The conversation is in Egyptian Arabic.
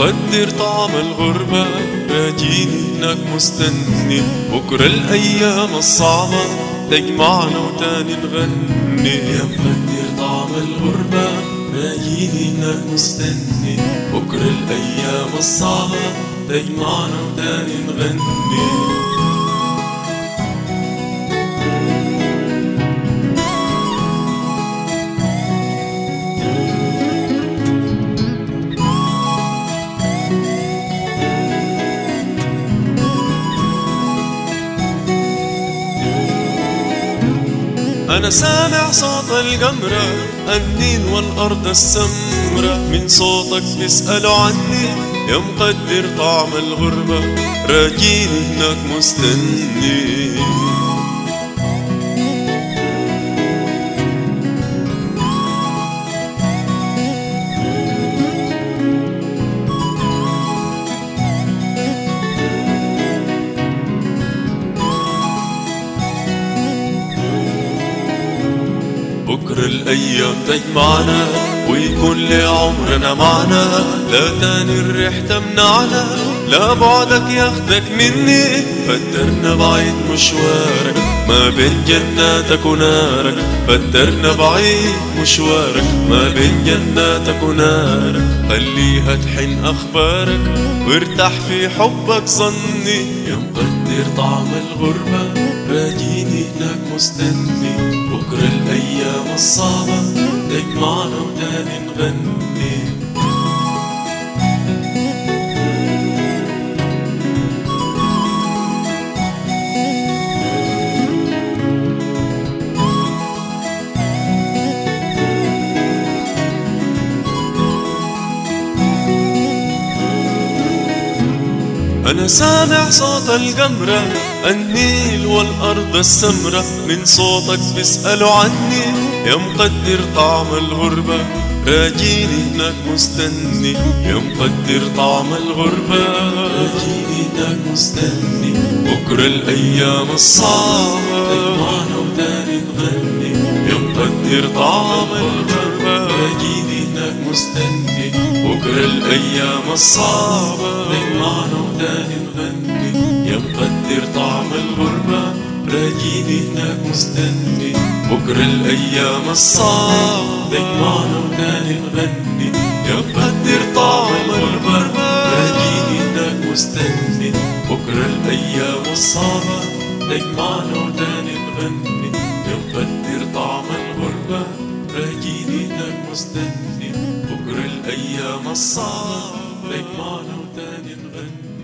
مقدر طعم الغربة راجيني هناك مستني بكرة الأيام الصعبة تجمعنا وتاني نغني يا مقدر طعم الغربة راجيني هناك مستني بكرة الأيام الصعبة تجمعنا وتاني نغني أنا سامع صوت القمرة النيل والأرض السمرة من صوتك بيسألوا عني يا مقدر طعم الغربة راجيني هناك مستني بكرة الأيام تجمعنا ويكون لعمرنا معنا لا تاني الريح تمنعنا لا بعدك ياخدك مني فدرنا بعيد مشوارك ما بين جناتك ونارك فدرنا بعيد مشوارك ما بين جناتك ونارك خليها تحن أخبارك وارتاح في حبك ظني يا مقدر طعم الغربة راجيني هناك مستني بكرة الأيام الصعبة تجمعنا وتاني نغني أنا سامع صوت القمرة النيل والأرض السمرة من صوتك بيسألوا عني يا مقدر طعم الغربة راجيني هناك مستني يا مقدر طعم الغربة راجيني هناك مستني بكرة الأيام الصعبة تجمعنا وتاني نغني يا مقدر طعم الغربة راجيني هناك مستني بكرة الأيام الصعبة تجمعنا وتاني نغني يا مقدر طعم الغربة راجيني هناك مستني بكرة الأيام الصعبة تجمعنا وتاني نغني يا مقدر طعم الغربة راجيني هناك مستني بكرة الأيام الصعبة تجمعنا وتاني نغني يا مقدر طعم الغربة راجيني هناك مستني بكرة الأيام الصعبة تجمعنا وتاني نغني